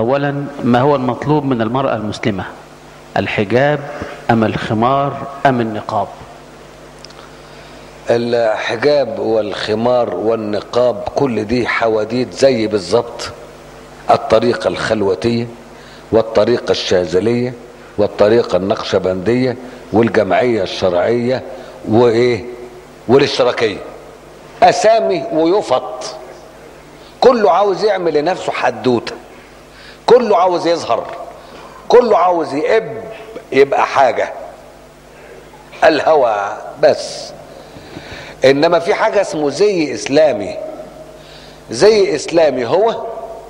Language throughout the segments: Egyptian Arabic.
أولا ما هو المطلوب من المرأة المسلمة الحجاب أم الخمار أم النقاب الحجاب والخمار والنقاب كل دي حواديت زي بالظبط الطريقة الخلوتية والطريقة الشاذلية والطريقة النقشبندية والجمعية الشرعية وإيه والاشتراكية أسامي ويفط كله عاوز يعمل لنفسه حدوتة كله عاوز يظهر كله عاوز يقب يبقى حاجة الهوى بس انما في حاجة اسمه زي اسلامي زي اسلامي هو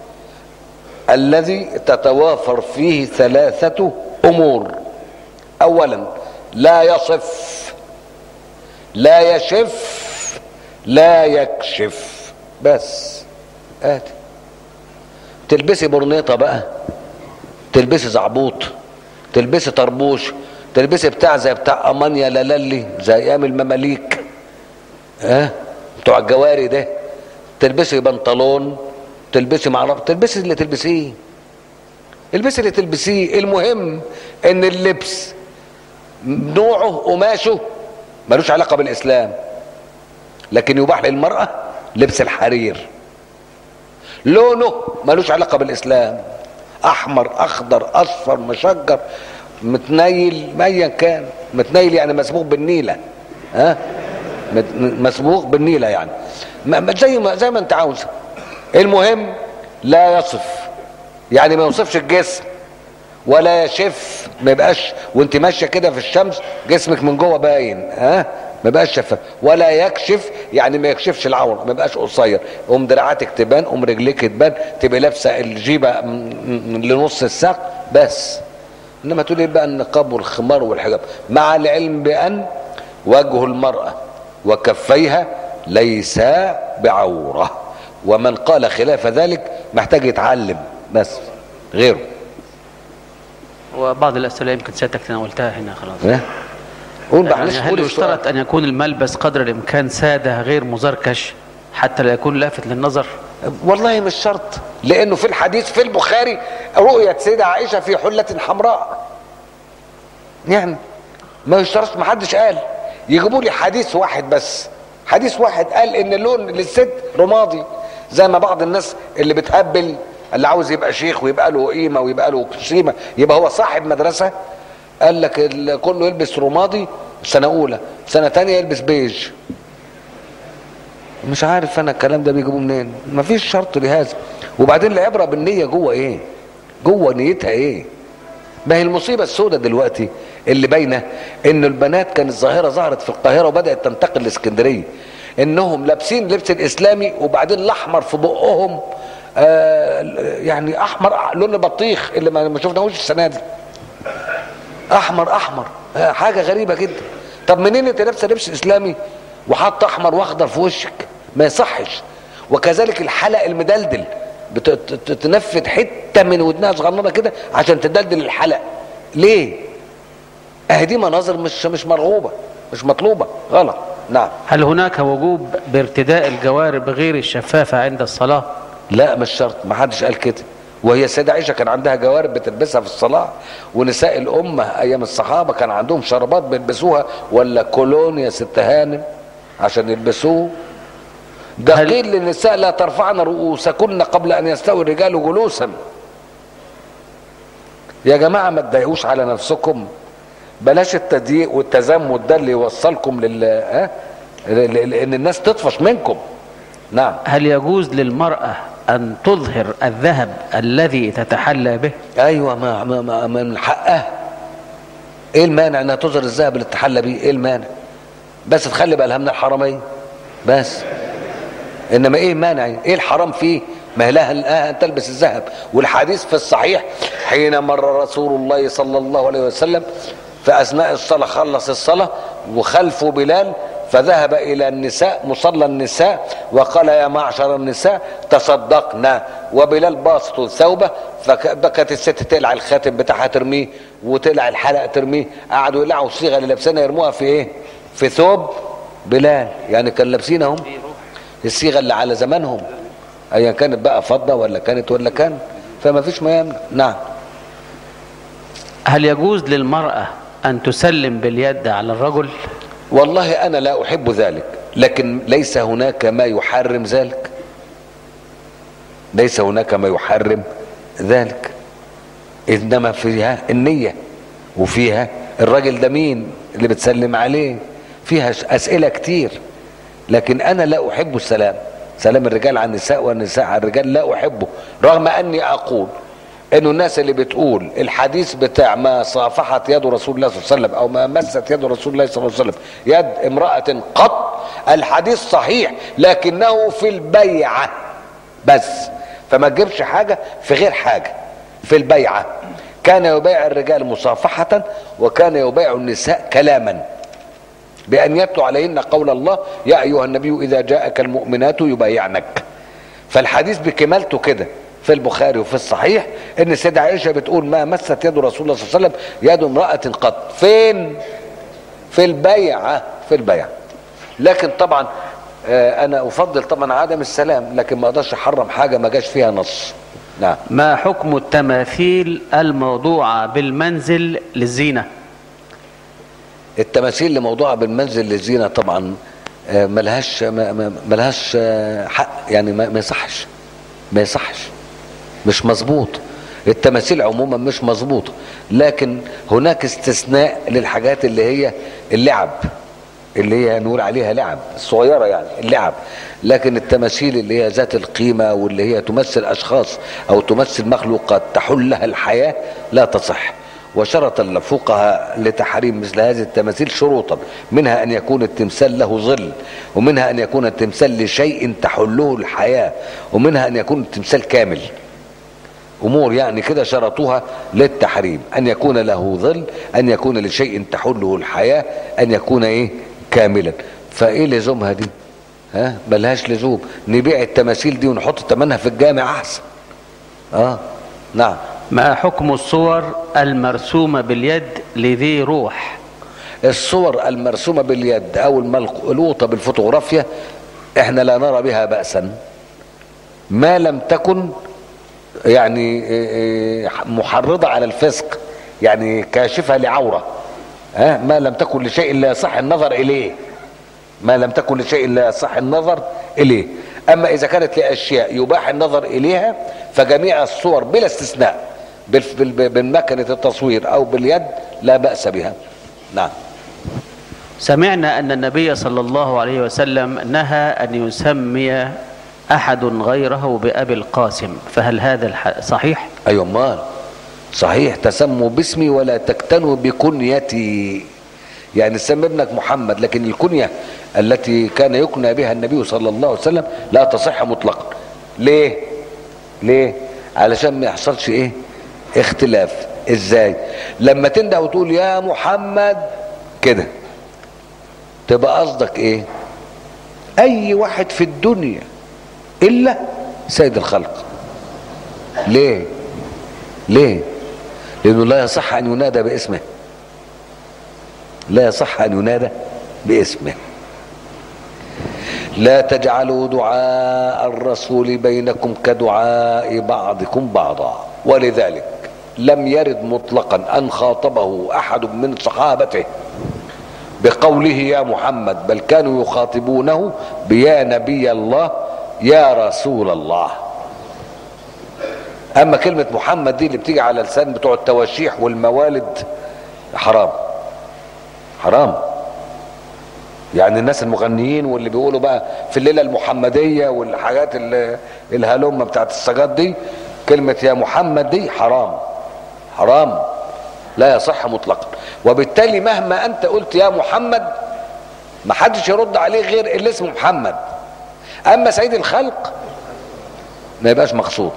الذي تتوافر فيه ثلاثة امور اولا لا يصف لا يشف لا يكشف بس ادي تلبسي برنيطة بقى تلبسي زعبوط تلبسي طربوش تلبسي بتاع زي بتاع امانيا لالي زي ايام المماليك ها بتوع الجواري ده تلبسي بنطلون تلبسي معرف تلبسي اللي تلبسيه البسي اللي تلبسيه المهم ان اللبس نوعه قماشه ملوش علاقه بالاسلام لكن يباح للمراه لبس الحرير لونه ملوش علاقه بالاسلام احمر اخضر اصفر مشجر متنيل ايا كان متنيل يعني مسبوق بالنيله ها مسبوق بالنيله يعني زي ما زي ما انت عاوز المهم لا يصف يعني ما يوصفش الجسم ولا يشف ما يبقاش وانت ماشيه كده في الشمس جسمك من جوه باين ها ما يبقاش شفاف ولا يكشف يعني ما يكشفش العوره ما يبقاش قصير قوم دراعاتك تبان قوم رجليك تبان تبقى لابسه الجيبه لنص الساق بس انما تقول ايه بقى النقاب والخمار والحجاب مع العلم بان وجه المراه وكفيها ليس بعوره ومن قال خلاف ذلك محتاج يتعلم بس غيره وبعض الأسئلة يمكن سيادتك تناولتها هنا خلاص إيه؟ قول يعني معلش هل قول يشترط السؤال. أن يكون الملبس قدر الإمكان سادة غير مزركش حتى لا يكون لافت للنظر والله مش شرط لانه في الحديث في البخاري رؤية سيدة عائشة في حلة حمراء يعني ما يشترطش ما حدش قال يجيبوا لي حديث واحد بس حديث واحد قال ان اللون للست رمادي زي ما بعض الناس اللي بتهبل اللي عاوز يبقى شيخ ويبقى له قيمه ويبقى له قيمه يبقى هو صاحب مدرسه قال لك ال- كله يلبس رمادي سنه اولى سنه تانية يلبس بيج مش عارف انا الكلام ده بيجيبوه منين مفيش شرط لهذا وبعدين العبره بالنيه جوه ايه جوه نيتها ايه ما هي المصيبه السوداء دلوقتي اللي باينه ان البنات كانت ظاهره ظهرت في القاهره وبدات تنتقل لاسكندريه انهم لابسين لبس الاسلامي وبعدين الاحمر في بقهم آه يعني احمر لون البطيخ اللي ما ما شفناهوش السنه دي احمر احمر آه حاجه غريبه جدا طب منين انت لابسه لبس اسلامي وحاطه احمر واخضر في وشك ما يصحش وكذلك الحلق المدلدل بتنفذ حته من ودنها صغننه كده عشان تدلدل الحلق ليه اهي دي مناظر مش مش مرغوبه مش مطلوبه غلط نعم هل هناك وجوب بارتداء الجوارب غير الشفافة عند الصلاة لا مش شرط ما حدش قال كده وهي السيدة عائشة كان عندها جوارب بتلبسها في الصلاة ونساء الأمة أيام الصحابة كان عندهم شربات بيلبسوها ولا كولون يا ست هانم عشان يلبسوه ده هل- قيل للنساء لا ترفعن رؤوسكن قبل أن يستوي الرجال جلوسا يا جماعة ما تضايقوش على نفسكم بلاش التضييق والتزمت ده اللي يوصلكم لل ها ل- ل- لأن الناس تطفش منكم نعم هل يجوز للمرأة أن تظهر الذهب الذي تتحلى به ايوه ما, ما, ما من حقها ايه المانع انها تظهر الذهب اللي تحلى بيه ايه المانع بس تخلي بالها من الحراميه بس انما ايه مانع ايه الحرام فيه ما هي لها لها ان تلبس الذهب والحديث في الصحيح حين مر رسول الله صلى الله عليه وسلم في اثناء الصلاه خلص الصلاه وخلفه بلال فذهب الى النساء مصلى النساء وقال يا معشر النساء تصدقنا وبلال باسط ثوبه فكانت الست تقلع الخاتم بتاعها ترميه وتقلع الحلق ترميه قعدوا يقلعوا الصيغه اللي لابسينها يرموها في ايه؟ في ثوب بلال يعني كان لابسينهم الصيغه اللي على زمانهم ايا كانت بقى فضه ولا كانت ولا كان فما فيش ما يمنع نعم هل يجوز للمرأة أن تسلم باليد على الرجل والله انا لا احب ذلك لكن ليس هناك ما يحرم ذلك ليس هناك ما يحرم ذلك انما فيها النيه وفيها الراجل ده مين اللي بتسلم عليه فيها اسئله كتير لكن انا لا احب السلام سلام الرجال على النساء والنساء على الرجال لا احبه رغم اني اقول انه الناس اللي بتقول الحديث بتاع ما صافحت يد رسول الله صلى الله عليه وسلم او ما مست يد رسول الله صلى الله عليه وسلم يد امرأة قط الحديث صحيح لكنه في البيعة بس فما تجيبش حاجة في غير حاجة في البيعة كان يبايع الرجال مصافحة وكان يبايع النساء كلاما بأن يتلو عليهن قول الله يا أيها النبي إذا جاءك المؤمنات يبايعنك فالحديث بكمالته كده في البخاري وفي الصحيح ان السيدة عائشة بتقول ما مست يد رسول الله صلى الله عليه وسلم يد امرأة قط فين في البيعة في البيعة لكن طبعا آه، انا افضل طبعا عدم السلام لكن ما اقدرش احرم حاجة ما جاش فيها نص نعم ما حكم التماثيل الموضوعة بالمنزل للزينة التماثيل اللي موضوعة بالمنزل للزينة طبعا آه، ملهاش ما- ما- ملهاش آه، حق يعني ما ما يصحش ما يصحش مش مظبوط التماثيل عموما مش مظبوطة لكن هناك استثناء للحاجات اللي هي اللعب اللي هي نقول عليها لعب الصغيرة يعني اللعب لكن التماثيل اللي هي ذات القيمة واللي هي تمثل أشخاص أو تمثل مخلوقات تحل لها الحياة لا تصح وشرط الفقهاء لتحريم مثل هذه التماثيل شروطا منها أن يكون التمثال له ظل ومنها أن يكون التمثال لشيء تحله الحياة ومنها أن يكون التمثال كامل امور يعني كده شرطوها للتحريم ان يكون له ظل ان يكون لشيء تحله الحياه ان يكون ايه كاملا فايه لزومها دي ها ملهاش لزوم نبيع التماثيل دي ونحط ثمنها في الجامع احسن اه نعم ما حكم الصور المرسومة باليد لذي روح الصور المرسومه باليد او الملقوطه بالفوتوغرافيا احنا لا نرى بها باسا ما لم تكن يعني إيه إيه محرضه على الفسق يعني كاشفه لعوره ها ما لم تكن لشيء لا يصح النظر اليه ما لم تكن لشيء لا يصح النظر اليه اما اذا كانت لاشياء يباح النظر اليها فجميع الصور بلا استثناء بال- بال- بمكنه التصوير او باليد لا باس بها نعم سمعنا أن النبي صلى الله عليه وسلم نهى أن يسمي أحد غيره بأبي القاسم فهل هذا الح- صحيح؟ ايوه امال صحيح تسموا باسمي ولا تكتنوا بكنيتي يعني سمي ابنك محمد لكن الكنية التي كان يكنى بها النبي صلى الله عليه وسلم لا تصح مطلقا ليه ليه علشان ما يحصلش ايه اختلاف ازاي لما تنده وتقول يا محمد كده تبقى قصدك ايه اي واحد في الدنيا الا سيد الخلق ليه ليه لانه لا يصح ان ينادى باسمه لا يصح ان ينادى باسمه لا تجعلوا دعاء الرسول بينكم كدعاء بعضكم بعضا ولذلك لم يرد مطلقا ان خاطبه احد من صحابته بقوله يا محمد بل كانوا يخاطبونه بيا نبي الله يا رسول الله اما كلمة محمد دي اللي بتيجي على لسان بتوع التواشيح والموالد حرام حرام يعني الناس المغنيين واللي بيقولوا بقى في الليلة المحمدية والحاجات اللي الهلومة بتاعت السجاد دي كلمة يا محمد دي حرام حرام لا يصح مطلقا وبالتالي مهما انت قلت يا محمد ما حدش يرد عليه غير اللي اسمه محمد اما سيد الخلق ما يبقاش مقصود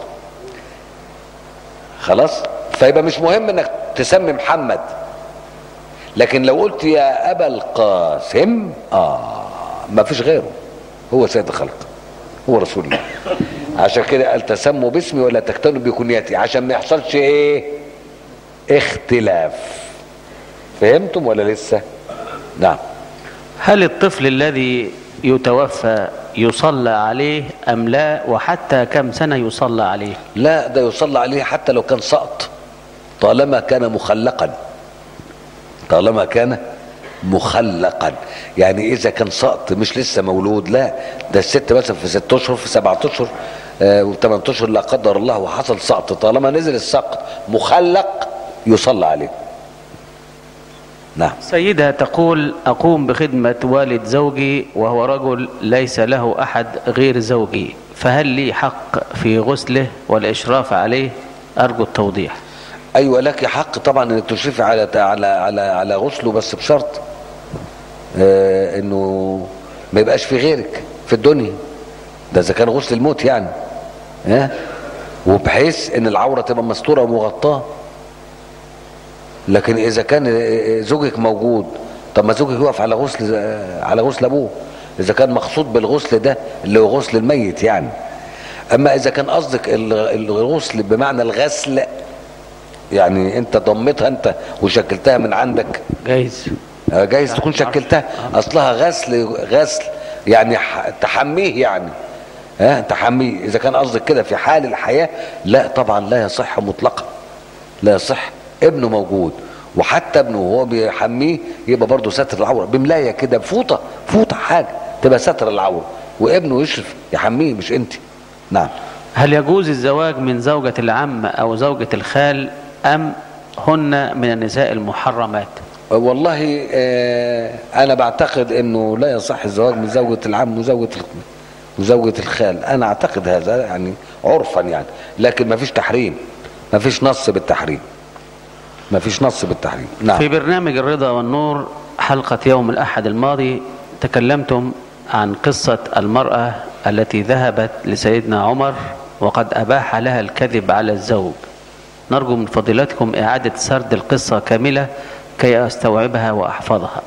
خلاص فيبقى مش مهم انك تسمي محمد لكن لو قلت يا ابا القاسم اه ما فيش غيره هو سيد الخلق هو رسول الله عشان كده قال تسموا باسمي ولا تكتنوا بكنيتي عشان ما يحصلش ايه اختلاف فهمتم ولا لسه نعم هل الطفل الذي يتوفى يصلى عليه أم لا وحتى كم سنة يصلى عليه لا ده يصلى عليه حتى لو كان سقط طالما كان مخلقا طالما كان مخلقا يعني اذا كان سقط مش لسه مولود لا ده الست مثلا في ست اشهر في سبعة اشهر آه وثمان اشهر لا قدر الله وحصل سقط طالما نزل السقط مخلق يصلى عليه نعم سيدة تقول أقوم بخدمة والد زوجي وهو رجل ليس له أحد غير زوجي فهل لي حق في غسله والإشراف عليه أرجو التوضيح ايوه لك حق طبعا انك تشرفي على على على على غسله بس بشرط آه انه ما يبقاش في غيرك في الدنيا ده اذا كان غسل الموت يعني ها آه؟ وبحيث ان العوره تبقى مستوره ومغطاه لكن اذا كان زوجك موجود طب ما زوجك يقف على غسل على غسل ابوه اذا كان مقصود بالغسل ده اللي هو غسل الميت يعني اما اذا كان قصدك الغسل بمعنى الغسل يعني انت ضمتها انت وشكلتها من عندك جايز جايز تكون شكلتها اصلها غسل غسل يعني تحميه يعني ها تحميه اذا كان قصدك كده في حال الحياه لا طبعا لا يصح مطلقا لا يصح ابنه موجود وحتى ابنه وهو بيحميه يبقى برضه ستر العوره بملايه كده بفوطه فوطه حاجه تبقى ستر العوره وابنه يشرف يحميه مش انت نعم هل يجوز الزواج من زوجة العم أو زوجة الخال أم هن من النساء المحرمات والله آه انا بعتقد انه لا يصح الزواج من زوجة العم وزوجة وزوجة الخال انا اعتقد هذا يعني عرفا يعني لكن ما فيش تحريم ما فيش نص بالتحريم ما فيش نص بالتحريم نعم في برنامج الرضا والنور حلقة يوم الأحد الماضي تكلمتم عن قصة المرأة التي ذهبت لسيدنا عمر وقد أباح لها الكذب على الزوج نرجو من فضيلتكم إعادة سرد القصة كاملة كي أستوعبها وأحفظها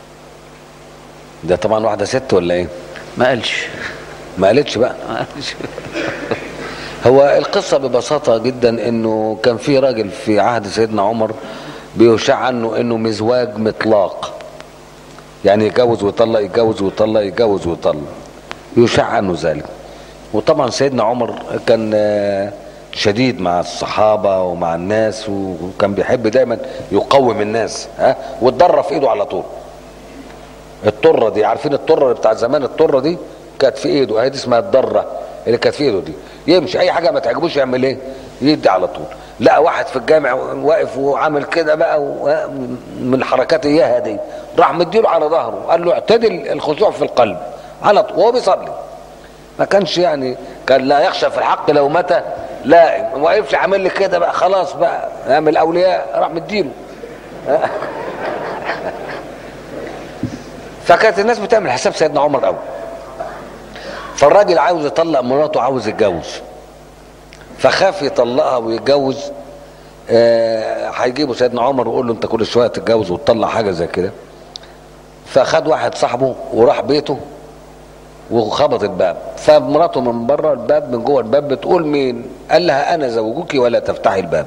ده طبعا واحدة ست ولا ايه ما قالش ما قالتش بقى ما قالش هو القصة ببساطة جدا انه كان في راجل في عهد سيدنا عمر بيشاع عنه انه مزواج مطلاق يعني يتجوز ويطلق يتجوز ويطلق يتجوز ويطلق يشاع عنه ذلك وطبعا سيدنا عمر كان شديد مع الصحابة ومع الناس وكان بيحب دايما يقوم الناس ها والضرة في ايده على طول الطرة دي عارفين الطرة بتاع زمان الطرة دي كانت في ايده هي دي اسمها الضرة اللي كانت في ايده دي يمشي اي حاجة ما تعجبوش يعمل ايه يدي على طول لا واحد في الجامع واقف وعامل كده بقى من الحركات اياها دي راح مديله على ظهره قال له اعتدل الخشوع في القلب على طول وهو بيصلي ما كانش يعني كان لا يخشى في الحق لو متى لا ما وقفش عامل لي كده بقى خلاص بقى من الاولياء راح مديله فكانت الناس بتعمل حساب سيدنا عمر قوي فالراجل عاوز يطلق مراته عاوز يتجوز فخاف يطلقها ويتجوز هيجيبوا آه سيدنا عمر ويقول له انت كل شويه تتجوز وتطلع حاجه زي كده فخد واحد صاحبه وراح بيته وخبط الباب فمراته من بره الباب من جوه الباب بتقول مين قال لها انا زوجك ولا تفتحي الباب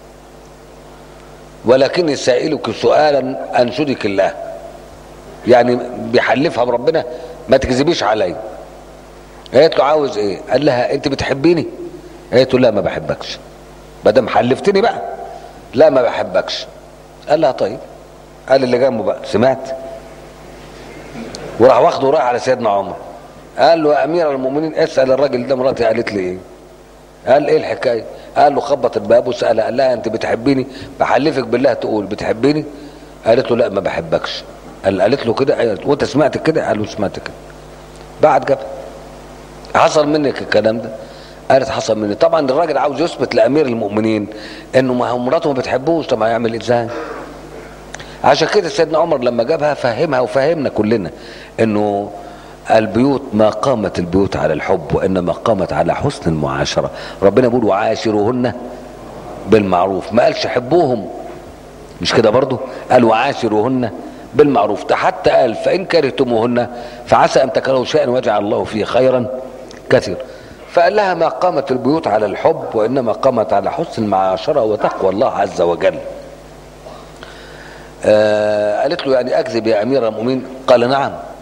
ولكني سائلك سؤالا انشدك الله يعني بيحلفها بربنا ما تكذبيش عليا قالت له عاوز ايه قال لها انت بتحبيني قالت له لا ما بحبكش ما دام حلفتني بقى لا ما بحبكش قال لها طيب قال اللي جنبه بقى سمعت وراح واخده وراح على سيدنا عمر قال له يا امير المؤمنين اسال الراجل ده مراتي قالت لي ايه قال ايه الحكايه قال له خبط الباب وسالها قال لها انت بتحبيني بحلفك بالله تقول بتحبيني قالت له لا ما بحبكش قال قالت له كده قالت وانت سمعت كده قال له سمعت كده بعد جاب حصل منك الكلام ده قالت حصل مني طبعا الراجل عاوز يثبت لامير المؤمنين انه ما هو مراته ما بتحبوش طب هيعمل ازاي عشان كده سيدنا عمر لما جابها فهمها وفهمنا كلنا انه البيوت ما قامت البيوت على الحب وانما قامت على حسن المعاشره ربنا بيقول وعاشروهن بالمعروف ما قالش حبوهم مش كده برضو قال وعاشروهن بالمعروف ده حتى قال فان كرهتموهن فعسى ان تكرهوا شيئا ويجعل الله فيه خيرا كثيرا فقال لها ما قامت البيوت على الحب وانما قامت على حسن المعاشره وتقوى الله عز وجل آه قالت له يعني اكذب يا امير المؤمنين قال نعم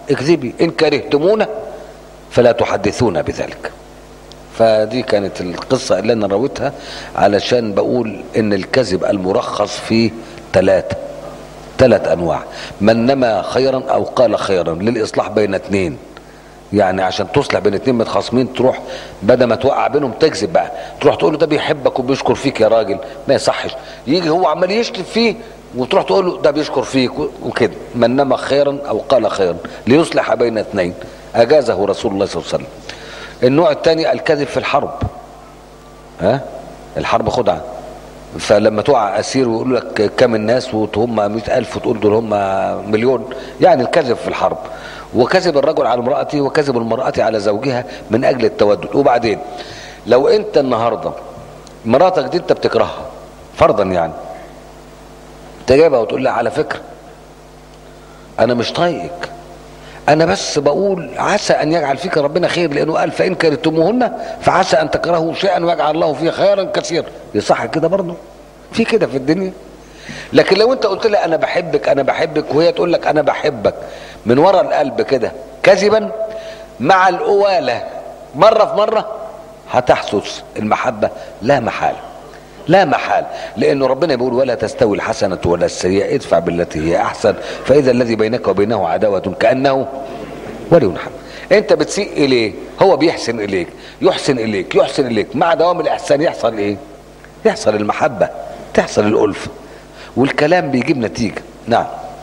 اكذبي ان كرهتمونا فلا تحدثونا بذلك فدي كانت القصة اللي انا رويتها علشان بقول ان الكذب المرخص فيه ثلاثة ثلاث انواع من نما خيرا او قال خيرا للاصلاح بين اثنين يعني عشان تصلح بين اتنين متخاصمين تروح بدل ما توقع بينهم تكذب بقى تروح تقول له ده بيحبك وبيشكر فيك يا راجل ما يصحش يجي هو عمال يشتم فيه وتروح تقول له ده بيشكر فيك وكده من نما خيرا او قال خيرا ليصلح بين اثنين اجازه رسول الله صلى الله عليه وسلم النوع الثاني الكذب في الحرب ها الحرب خدعه فلما تقع اسير ويقول لك كم الناس وهم مئة ألف وتقول دول هم مليون يعني الكذب في الحرب وكذب الرجل على امرأته وكذب المرأة على زوجها من أجل التودد وبعدين لو أنت النهاردة مراتك دي أنت بتكرهها فرضا يعني تجيبها وتقول لها على فكرة أنا مش طايقك أنا بس بقول عسى أن يجعل فيك ربنا خير لأنه قال فإن كرهتموهن فعسى أن تكرهوا شيئا ويجعل الله فيه خيرا كثيرا يصح كده برضه في كده في الدنيا لكن لو انت قلت لها انا بحبك انا بحبك وهي تقول لك انا بحبك من ورا القلب كده كذبا مع القواله مره في مره هتحدث المحبه لا محاله لا محال لانه ربنا بيقول ولا تستوي الحسنه ولا السيئه ادفع بالتي هي احسن فاذا الذي بينك وبينه عداوه كانه ولي حميد انت بتسيء اليه هو بيحسن اليك يحسن اليك يحسن اليك مع دوام الاحسان يحصل ايه يحصل المحبه تحصل الالفه والكلام بيجيب نتيجه نعم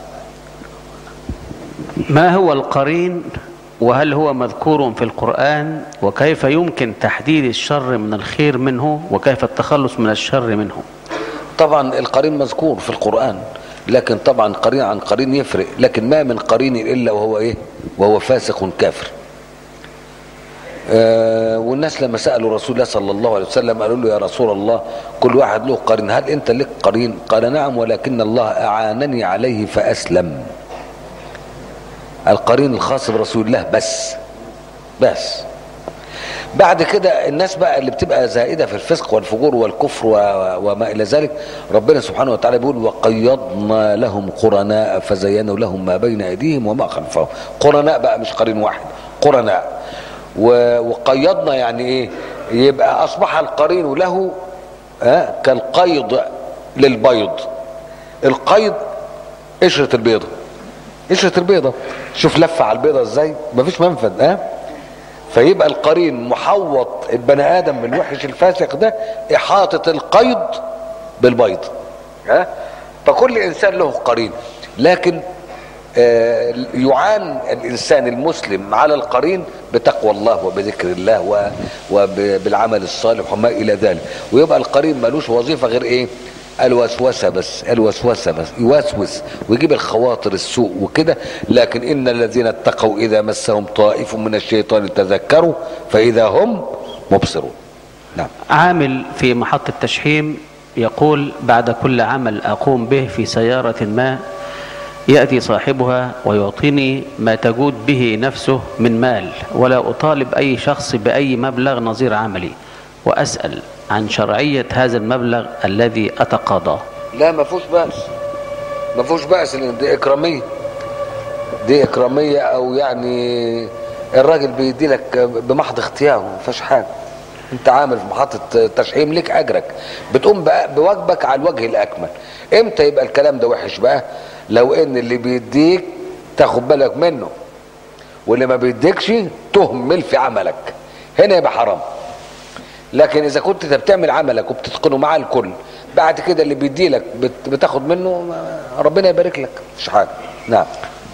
ما هو القرين وهل هو مذكور في القرآن وكيف يمكن تحديد الشر من الخير منه وكيف التخلص من الشر منه طبعا القرين مذكور في القرآن لكن طبعا قرين عن قرين يفرق لكن ما من قرين إلا وهو إيه وهو فاسق كافر آه والناس لما سألوا رسول الله صلى الله عليه وسلم قالوا له يا رسول الله كل واحد له قرين هل أنت لك قرين قال نعم ولكن الله أعانني عليه فأسلم القرين الخاص برسول الله بس بس بعد كده الناس بقى اللي بتبقى زائدة في الفسق والفجور والكفر وما إلى ذلك ربنا سبحانه وتعالى بيقول وقيضنا لهم قرناء فزينوا لهم ما بين أيديهم وما خلفهم قرناء بقى مش قرين واحد قرناء وقيضنا يعني ايه يبقى أصبح القرين له آه كالقيض للبيض القيض قشرة البيضة قشرة البيضة شوف لفة على البيضة ازاي مفيش منفذ ها أه؟ فيبقى القرين محوط البني ادم من الوحش الفاسق ده احاطة القيض بالبيض ها أه؟ فكل انسان له قرين لكن آه يعان الانسان المسلم على القرين بتقوى الله وبذكر الله وبالعمل الصالح وما الى ذلك ويبقى القرين ملوش وظيفه غير ايه الوسوسة بس الوسوسة بس يوسوس ويجيب الخواطر السوء وكده لكن إن الذين اتقوا إذا مسهم طائف من الشيطان تذكروا فإذا هم مبصرون نعم عامل في محطة تشحيم يقول بعد كل عمل أقوم به في سيارة ما يأتي صاحبها ويعطيني ما تجود به نفسه من مال ولا أطالب أي شخص بأي مبلغ نظير عملي وأسأل عن شرعية هذا المبلغ الذي أتقاضاه لا ما فيهوش بأس ما فيهوش بأس لأن دي إكرامية دي إكرامية أو يعني الراجل بيدي لك بمحض اختياره ما فيهاش حاجة أنت عامل في محطة تشحيم لك أجرك بتقوم بقى بواجبك على الوجه الأكمل إمتى يبقى الكلام ده وحش بقى لو إن اللي بيديك تاخد بالك منه واللي ما بيديكش تهمل في عملك هنا يبقى حرام لكن اذا كنت انت بتعمل عملك وبتتقنه مع الكل بعد كده اللي بيدي لك بتاخد منه ربنا يبارك لك مش حاجه نعم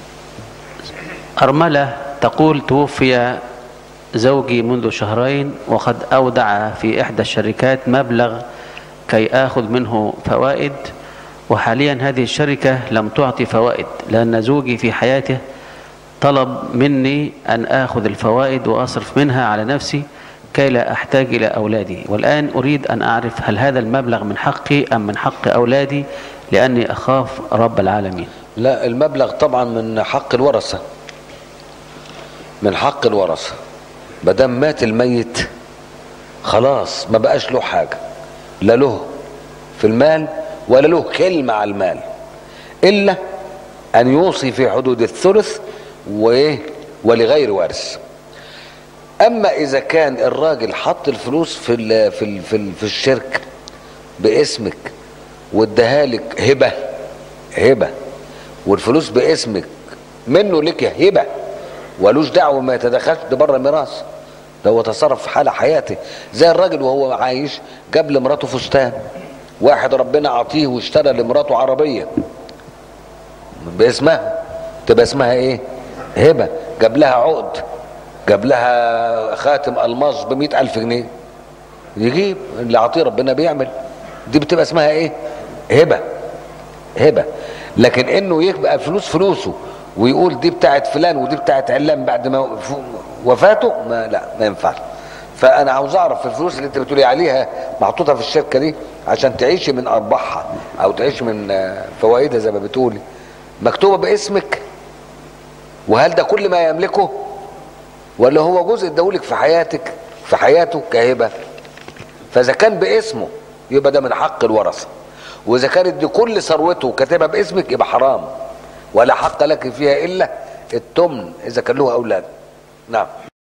أرملة تقول توفي زوجي منذ شهرين وقد أودع في إحدى الشركات مبلغ كي آخذ منه فوائد وحاليا هذه الشركة لم تعطي فوائد لأن زوجي في حياته طلب مني أن آخذ الفوائد وأصرف منها على نفسي كي لا أحتاج إلى أولادي والآن أريد أن أعرف هل هذا المبلغ من حقي أم من حق أولادي لأني أخاف رب العالمين لا المبلغ طبعا من حق الورثة من حق الورثة مادام مات الميت خلاص ما بقاش له حاجة لا له في المال ولا له كلمة على المال إلا أن يوصي في حدود الثلث وايه ولغير وارث اما اذا كان الراجل حط الفلوس في ال في ال في, ال في الشركه باسمك واداها لك هبه هبه والفلوس باسمك منه لك هبه ولوش دعوه ما يتدخلش ده بره الميراث ده هو تصرف في حاله حياته زي الراجل وهو عايش جاب لمراته فستان واحد ربنا عطيه واشترى لمراته عربيه باسمها تبقى اسمها ايه هبه جاب لها عقد جاب لها خاتم الماس ب ألف جنيه يجيب اللي عطيه ربنا بيعمل دي بتبقى اسمها ايه هبه هبه لكن انه يبقى فلوس فلوسه ويقول دي بتاعت فلان ودي بتاعت علان بعد ما وفاته ما لا ما ينفعش فانا عاوز اعرف الفلوس اللي انت بتقولي عليها محطوطه في الشركه دي عشان تعيشي من ارباحها او تعيشي من فوائدها زي ما بتقولي مكتوبه باسمك وهل ده كل ما يملكه ولا هو جزء اداهولك في حياتك في حياته كهبه فاذا كان باسمه يبقى ده من حق الورثه واذا كانت دي كل ثروته كاتبها باسمك يبقى حرام ولا حق لك فيها الا التمن اذا كان له اولاد نعم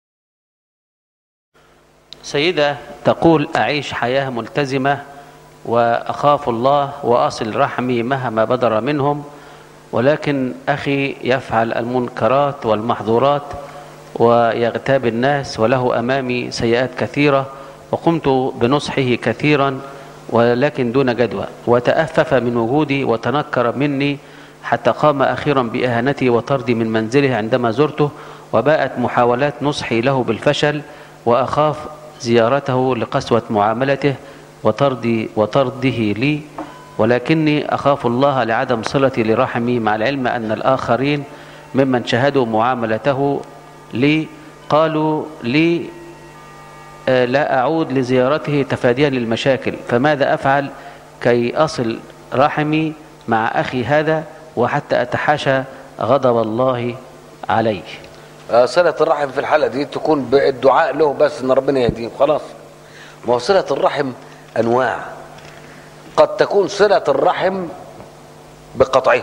سيدة تقول أعيش حياة ملتزمة وأخاف الله وأصل رحمي مهما بدر منهم ولكن أخي يفعل المنكرات والمحظورات ويغتاب الناس وله أمامي سيئات كثيرة وقمت بنصحه كثيرا ولكن دون جدوى وتأفف من وجودي وتنكر مني حتى قام أخيرا بإهانتي وطردي من منزله عندما زرته وباءت محاولات نصحي له بالفشل وأخاف زيارته لقسوة معاملته وطردي وطرده لي ولكني أخاف الله لعدم صلتي لرحمي مع العلم أن الآخرين ممن شهدوا معاملته لي قالوا لي لا أعود لزيارته تفاديا للمشاكل فماذا أفعل كي أصل رحمي مع أخي هذا وحتى أتحاشى غضب الله عليه صلة الرحم في الحالة دي تكون بالدعاء له بس ان ربنا يهديه خلاص ما هو صلة الرحم انواع قد تكون صلة الرحم بقطعه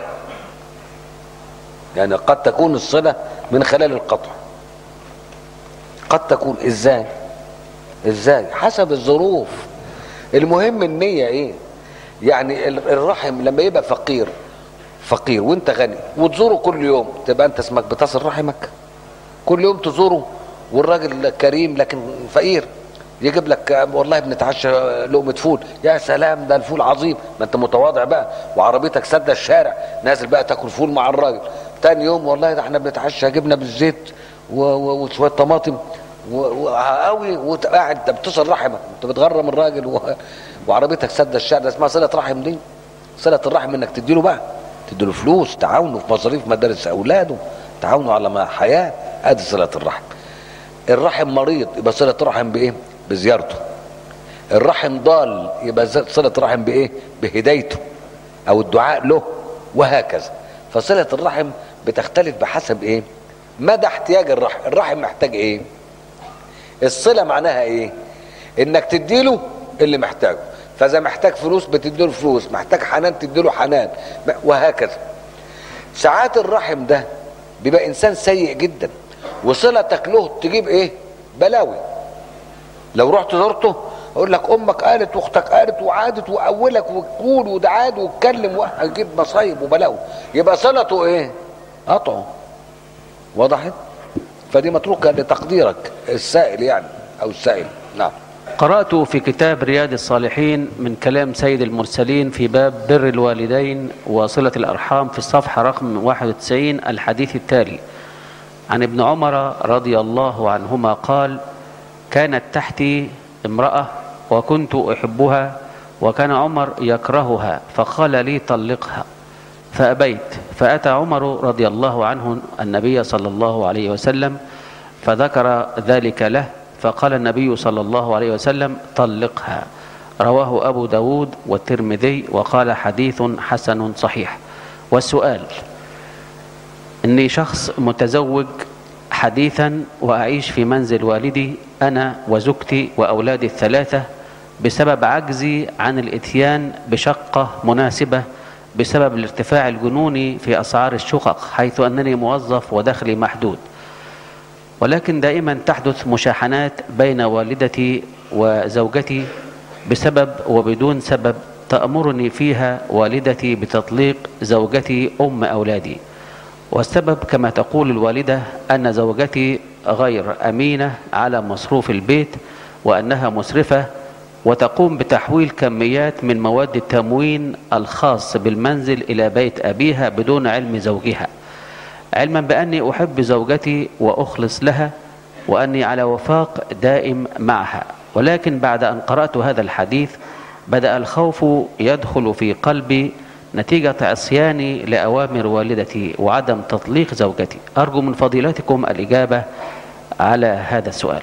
يعني قد تكون الصلة من خلال القطع قد تكون ازاي ازاي حسب الظروف المهم النية ايه يعني الرحم لما يبقى فقير فقير وانت غني وتزوره كل يوم تبقى انت اسمك بتصل رحمك كل يوم تزوره والراجل كريم لكن فقير يجيب لك والله بنتعشى لقمة فول يا سلام ده الفول عظيم ما انت متواضع بقى وعربيتك سد الشارع نازل بقى تاكل فول مع الراجل تاني يوم والله ده احنا بنتعشى جبنه بالزيت وشويه طماطم وقوي وقاعد انت بتصل رحمك انت بتغرم الراجل و... وعربيتك سد الشارع ده اسمها صله رحم دي صله الرحم انك تديله بقى تديله فلوس تعاونه في مصاريف مدارس اولاده تعاونوا على ما حياه ادي صله الرحم الرحم مريض يبقى صله رحم بايه بزيارته الرحم ضال يبقى صله رحم بايه بهدايته او الدعاء له وهكذا فصله الرحم بتختلف بحسب ايه مدى احتياج الرحم الرحم محتاج ايه الصله معناها ايه انك تديله اللي محتاجه فاذا محتاج فلوس بتديله فلوس محتاج حنان تديله حنان وهكذا ساعات الرحم ده بيبقى انسان سيء جدا وصلتك له تجيب ايه بلاوي لو رحت زرته اقول لك امك قالت واختك قالت وعادت واولك وتقول وتعاد واتكلم وهجيب مصايب وبلاوي يبقى صلته ايه قطعه وضحت فدي متروكه لتقديرك السائل يعني او السائل نعم قرأت في كتاب رياض الصالحين من كلام سيد المرسلين في باب بر الوالدين وصلة الأرحام في الصفحة رقم 91 الحديث التالي عن ابن عمر رضي الله عنهما قال كانت تحتي امرأة وكنت أحبها وكان عمر يكرهها فقال لي طلقها فأبيت فأتى عمر رضي الله عنه النبي صلى الله عليه وسلم فذكر ذلك له فقال النبي صلى الله عليه وسلم طلقها رواه أبو داود والترمذي وقال حديث حسن صحيح والسؤال إني شخص متزوج حديثا وأعيش في منزل والدي أنا وزوجتي وأولادي الثلاثة بسبب عجزي عن الإتيان بشقة مناسبة بسبب الارتفاع الجنوني في أسعار الشقق حيث أنني موظف ودخلي محدود ولكن دائما تحدث مشاحنات بين والدتي وزوجتي بسبب وبدون سبب تأمرني فيها والدتي بتطليق زوجتي أم أولادي والسبب كما تقول الوالدة أن زوجتي غير أمينة على مصروف البيت وأنها مسرفة وتقوم بتحويل كميات من مواد التموين الخاص بالمنزل إلى بيت أبيها بدون علم زوجها علما بأني أحب زوجتي وأخلص لها وأني على وفاق دائم معها ولكن بعد أن قرأت هذا الحديث بدأ الخوف يدخل في قلبي نتيجة عصياني لأوامر والدتي وعدم تطليق زوجتي أرجو من فضيلتكم الإجابة على هذا السؤال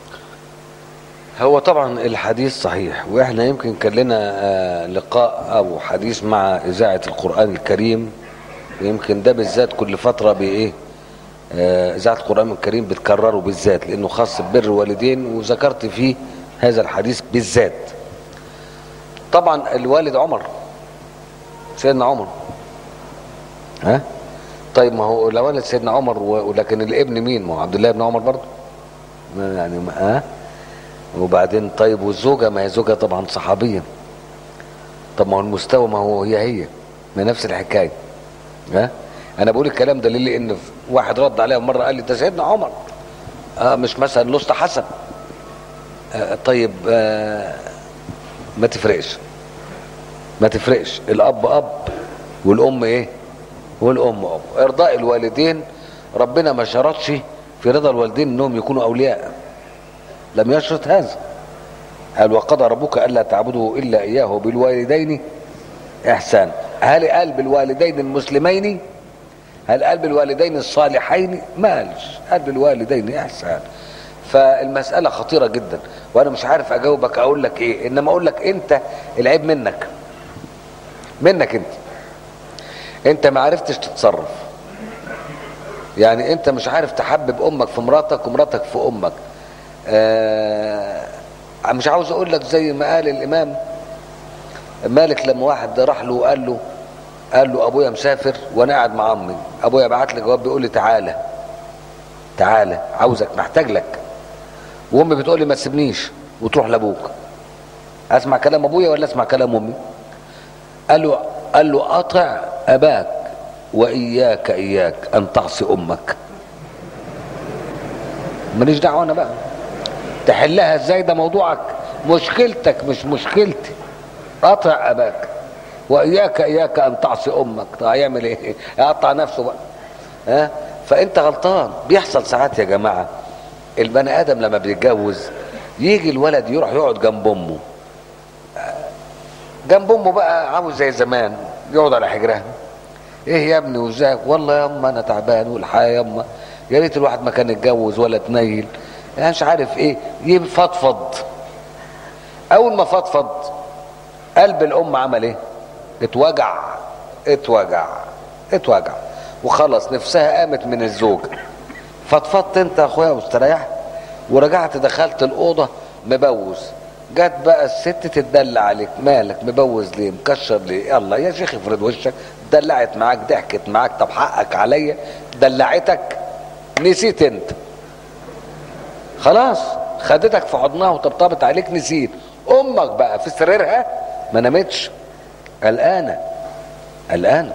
هو طبعا الحديث صحيح واحنا يمكن كان لنا آه، لقاء او حديث مع اذاعه القران الكريم يمكن ده بالذات كل فتره بايه آه، اذاعه القران الكريم بتكرره بالذات لانه خاص ببر الوالدين وذكرت فيه هذا الحديث بالذات طبعا الوالد عمر سيدنا عمر ها طيب ما هو لو ولد سيدنا عمر و- ولكن الابن مين ما هو عبد الله بن عمر برضه ما يعني ما ها وبعدين طيب والزوجه ما هي زوجه طبعا صحابيه طب ما هو المستوى ما هو هي هي ما نفس الحكايه ها انا بقول الكلام ده ليه لان واحد رد عليا مره قال لي ده سيدنا عمر آه مش مثلا الاسطى حسن آه طيب آه ما تفرقش ما تفرقش الاب اب والام ايه والام اب ارضاء الوالدين ربنا ما شرطش في رضا الوالدين انهم يكونوا اولياء لم يشرط هذا قال وقضى ربك الا تعبدوا الا اياه بالوالدين احسان هل قال بالوالدين المسلمين هل قال بالوالدين الصالحين ما قالش قال بالوالدين احسان فالمسألة خطيرة جدا وانا مش عارف اجاوبك اقول لك ايه انما اقول لك انت العيب منك منك انت انت ما عرفتش تتصرف يعني انت مش عارف تحبب امك في مراتك ومراتك في امك آه مش عاوز اقول لك زي ما قال الامام مالك لما واحد راح له وقال له قال له ابويا مسافر وانا قاعد مع امي ابويا بعت لي جواب بيقول لي تعالى تعالى عاوزك محتاج لك وامي بتقول لي ما تسيبنيش وتروح لابوك اسمع كلام ابويا ولا اسمع كلام امي قال له قال له اطع اباك واياك اياك ان تعصي امك ماليش دعوه انا بقى تحلها ازاي ده موضوعك مشكلتك مش مشكلتي اطع اباك واياك اياك ان تعصي امك طب هيعمل ايه يقطع نفسه بقى ها فانت غلطان بيحصل ساعات يا جماعه البني ادم لما بيتجوز يجي الولد يروح يقعد جنب امه جنب امه بقى عاوز زي زمان يقعد على حجرها ايه يا ابني وازيك والله يا اما انا تعبان والحياه يا اما يا ريت الواحد ما كان يتجوز ولا تنيل يعني مش عارف ايه يفضفض اول ما فضفض قلب الام عمل ايه اتوجع اتوجع اتوجع وخلص نفسها قامت من الزوج فضفضت انت يا اخويا واستريحت ورجعت دخلت الاوضه مبوز جت بقى الست تتدلع عليك مالك مبوز ليه مكشر ليه يلا يا شيخ افرد وشك دلعت معاك ضحكت معاك طب حقك عليا دلعتك نسيت انت خلاص خدتك في حضنها وطبطبت عليك نسيت امك بقى في سريرها ما نامتش قلقانه قلقانه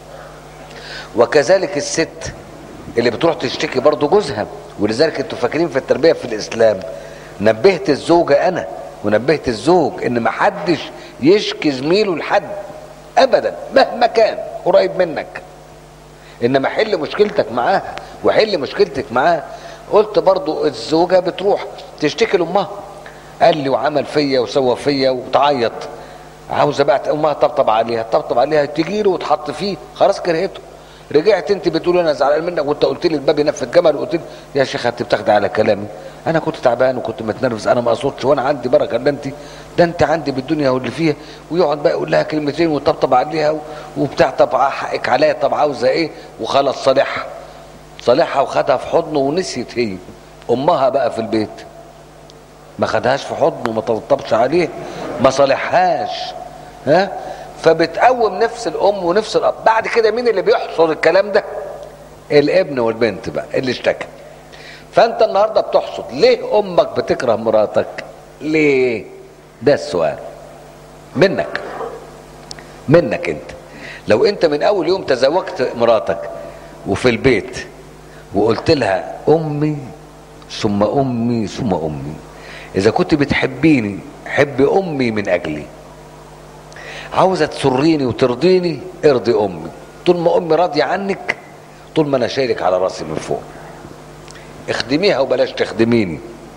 وكذلك الست اللي بتروح تشتكي برضه جوزها ولذلك انتوا فاكرين في التربيه في الاسلام نبهت الزوجه انا ونبهت الزوج ان ما حدش يشكي زميله لحد ابدا مهما كان قريب منك انما حل مشكلتك معاها وحل مشكلتك معاه قلت برضو الزوجه بتروح تشتكي لامها قال لي وعمل فيا وسوى فيا وتعيط عاوزه بقى امها طبطب عليها طبطب عليها تجي له وتحط فيه خلاص كرهته رجعت انت بتقول انا زعلان منك وانت قلت لي الباب ينفذ جمل وقلت لي يا شيخ انت بتاخدي على كلامي انا كنت تعبان وكنت متنرفز انا ما اقصدش وانا عندي بركه ده انت ده انت عندي بالدنيا واللي فيها ويقعد بقى يقول لها كلمتين ويطبطب عليها وبتاع طب حقك عليا طب عاوزه ايه وخلاص صالحها صالحها وخدها في حضنه ونسيت هي امها بقى في البيت ما خدهاش في حضنه ما طبطبش عليه ما صالحهاش ها فبتقوم نفس الام ونفس الاب بعد كده مين اللي بيحصل الكلام ده الابن والبنت بقى اللي اشتكى فانت النهارده بتحصد ليه امك بتكره مراتك ليه ده السؤال منك منك انت لو انت من اول يوم تزوجت مراتك وفي البيت وقلت لها امي ثم امي ثم امي اذا كنت بتحبيني حبي امي من اجلي عاوزه تسريني وترضيني ارضي امي طول ما امي راضيه عنك طول ما انا شايلك على راسي من فوق اخدميها وبلاش تخدميني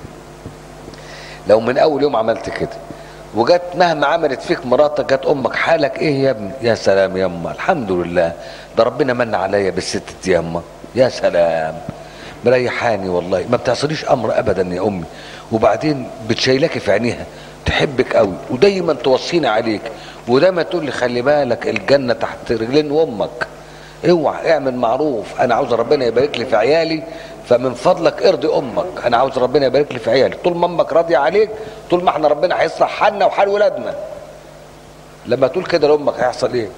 لو من اول يوم عملت كده وجت مهما عملت فيك مراتك جت امك حالك ايه يا ابني يا سلام يا اما الحمد لله ده ربنا من عليا بالست يا اما يا سلام مريحاني والله ما بتعصريش امر ابدا يا امي وبعدين بتشيلكي في عينيها تحبك قوي ودايما توصيني عليك ودايما تقول لي خلي بالك الجنه تحت رجلين امك اوعى اعمل معروف انا عاوز ربنا يبارك لي في عيالي فمن فضلك ارضي امك انا عاوز ربنا يبارك لي في عيالي طول ما امك راضيه عليك طول ما احنا ربنا هيصلح حالنا وحال ولادنا لما تقول كده لامك هيحصل ايه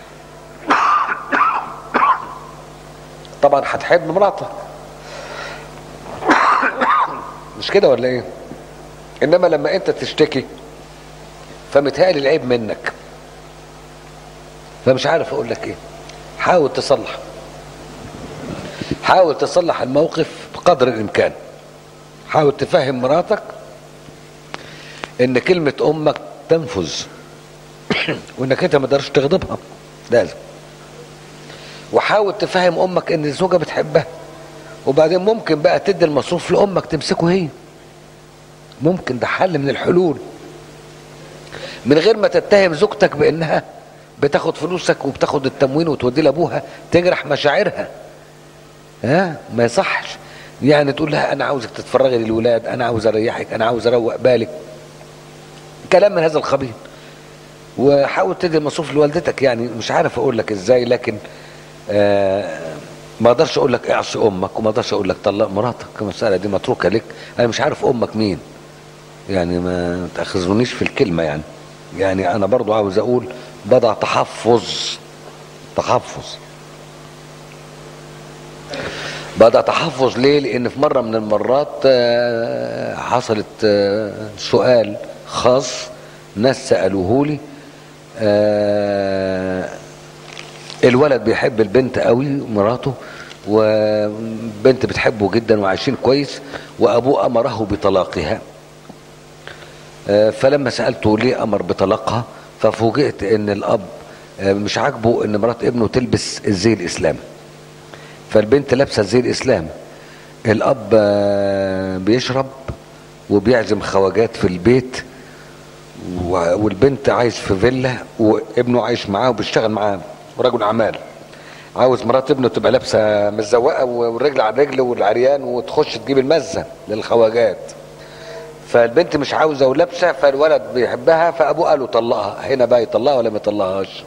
طبعا هتحب مراتك مش كده ولا ايه انما لما انت تشتكي فمتهيألي العيب منك فمش عارف اقول لك ايه حاول تصلح حاول تصلح الموقف بقدر الامكان حاول تفهم مراتك ان كلمة امك تنفذ وانك انت ما تقدرش تغضبها لازم وحاول تفهم امك ان الزوجة بتحبها وبعدين ممكن بقى تدي المصروف لامك تمسكه هي ممكن ده حل من الحلول من غير ما تتهم زوجتك بانها بتاخد فلوسك وبتاخد التموين وتوديه لابوها تجرح مشاعرها ها ما يصحش يعني تقول لها انا عاوزك تتفرغي للولاد انا عاوز اريحك انا عاوز اروق بالك كلام من هذا القبيل وحاول تدي المصروف لوالدتك يعني مش عارف اقول لك ازاي لكن آه ما اقدرش اقول لك اعصي امك وما اقدرش اقول لك طلق مراتك المساله دي متروكه لك انا مش عارف امك مين يعني ما تاخذونيش في الكلمه يعني يعني انا برضو عاوز اقول بضع تحفظ تحفظ بدا تحفظ ليه لان في مره من المرات حصلت سؤال خاص ناس سالوه لي الولد بيحب البنت قوي مراته وبنت بتحبه جدا وعايشين كويس وابوه امره بطلاقها فلما سالته ليه امر بطلاقها ففوجئت ان الاب مش عاجبه ان مرات ابنه تلبس الزي الاسلامي فالبنت لابسه زي الاسلام الاب بيشرب وبيعزم خواجات في البيت والبنت عايش في فيلا وابنه عايش معاه وبيشتغل معاه ورجل اعمال عاوز مرات ابنه تبقى لابسه مزوقه والرجل على الرجل والعريان وتخش تجيب المزه للخواجات فالبنت مش عاوزه ولابسه فالولد بيحبها فابوه قال له طلقها هنا بقى يطلقها ولا ما يطلقهاش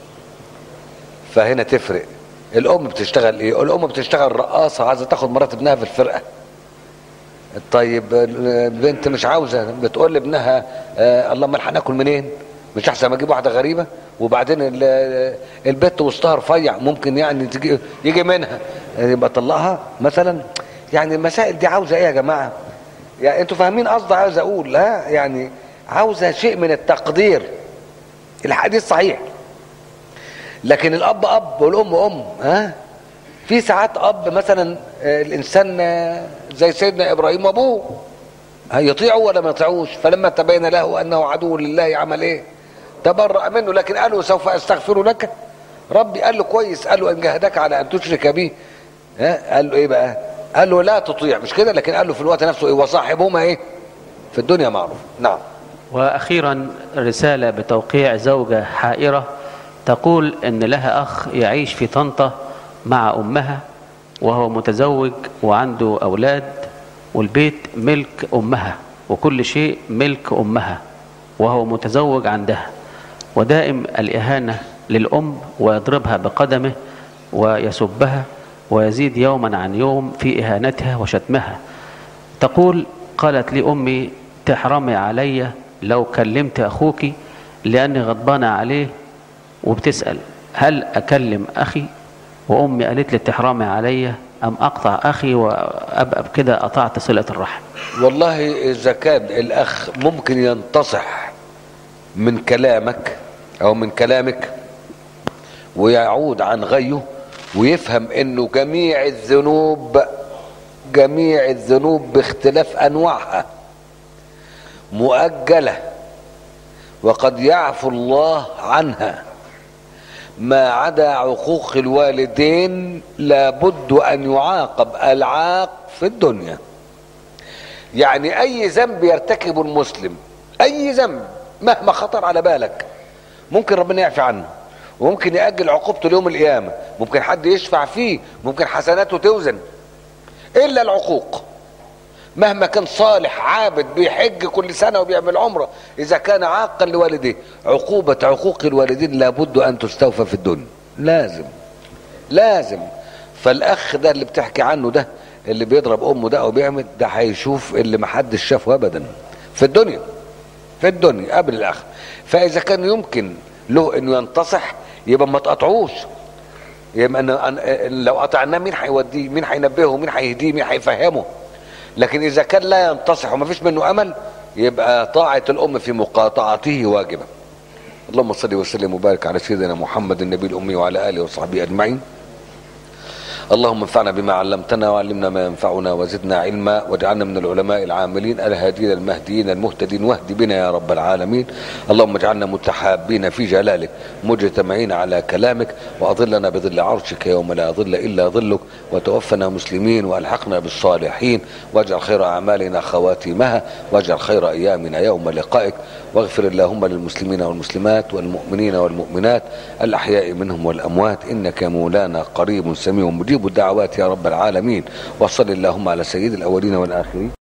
فهنا تفرق الام بتشتغل ايه الام بتشتغل رقاصه عايزه تاخد مرات ابنها في الفرقه طيب البنت مش عاوزه بتقول لابنها آه اللهم الحق ناكل منين مش احسن ما اجيب واحده غريبه وبعدين البت وسطها رفيع ممكن يعني تجي يجي منها يبقى طلقها مثلا يعني المسائل دي عاوزه ايه يا جماعه يعني انتوا فاهمين قصدي عاوز اقول لا يعني عاوزه شيء من التقدير الحديث صحيح لكن الاب اب والام ام ها في ساعات اب مثلا الانسان زي سيدنا ابراهيم وابوه هيطيعوا ولا ما يطيعوش فلما تبين له انه عدو لله عمل ايه تبرأ منه لكن قال له سوف استغفر لك ربي قال له كويس قال له ان جاهدك على ان تشرك بي ها قال له ايه بقى قال له لا تطيع مش كده لكن قال له في الوقت نفسه ايه وصاحبهما ايه في الدنيا معروف نعم واخيرا رساله بتوقيع زوجه حائره تقول ان لها اخ يعيش في طنطا مع امها وهو متزوج وعنده اولاد والبيت ملك امها وكل شيء ملك امها وهو متزوج عندها ودائم الاهانه للام ويضربها بقدمه ويسبها ويزيد يوما عن يوم في اهانتها وشتمها تقول قالت لي امي تحرمي علي لو كلمت اخوك لاني غضبانه عليه وبتسأل هل أكلم أخي وأمي قالت لي تحرمي عليا أم أقطع أخي وأبقى بكده قطعت صلة الرحم والله اذا كان الاخ ممكن ينتصح من كلامك او من كلامك ويعود عن غيه ويفهم انه جميع الذنوب جميع الذنوب باختلاف انواعها مؤجله وقد يعفو الله عنها ما عدا عقوق الوالدين لابد ان يعاقب العاق في الدنيا يعني اي ذنب يرتكبه المسلم اي ذنب مهما خطر على بالك ممكن ربنا يعفي عنه وممكن يأجل عقوبته ليوم القيامة ممكن حد يشفع فيه ممكن حسناته توزن إلا العقوق مهما كان صالح عابد بيحج كل سنة وبيعمل عمرة إذا كان عاقا لوالديه عقوبة عقوق الوالدين لابد أن تستوفى في الدنيا لازم لازم فالأخ ده اللي بتحكي عنه ده اللي بيضرب أمه ده أو بيعمل ده هيشوف اللي محدش شافه أبدا في الدنيا في الدنيا قبل الآخر فإذا كان يمكن له إنه ينتصح يبقى ما تقطعوش يبقى أن أن- لو قطعناه مين هيوديه مين هينبهه مين هيهديه مين هيفهمه لكن اذا كان لا ينتصح وما فيش منه امل يبقى طاعه الام في مقاطعته واجبه اللهم صل وسلم وبارك على سيدنا محمد النبي الامي وعلى اله وصحبه اجمعين اللهم انفعنا بما علمتنا وعلمنا ما ينفعنا وزدنا علما واجعلنا من العلماء العاملين الهادين المهديين المهتدين واهد بنا يا رب العالمين اللهم اجعلنا متحابين في جلالك مجتمعين على كلامك واظلنا بظل عرشك يوم لا ظل الا ظلك وتوفنا مسلمين والحقنا بالصالحين واجعل خير اعمالنا خواتيمها واجعل خير ايامنا يوم لقائك واغفر اللهم للمسلمين والمسلمات والمؤمنين والمؤمنات الأحياء منهم والأموات إنك يا مولانا قريب سميع مجيب الدعوات يا رب العالمين وصل اللهم على سيد الأولين والآخرين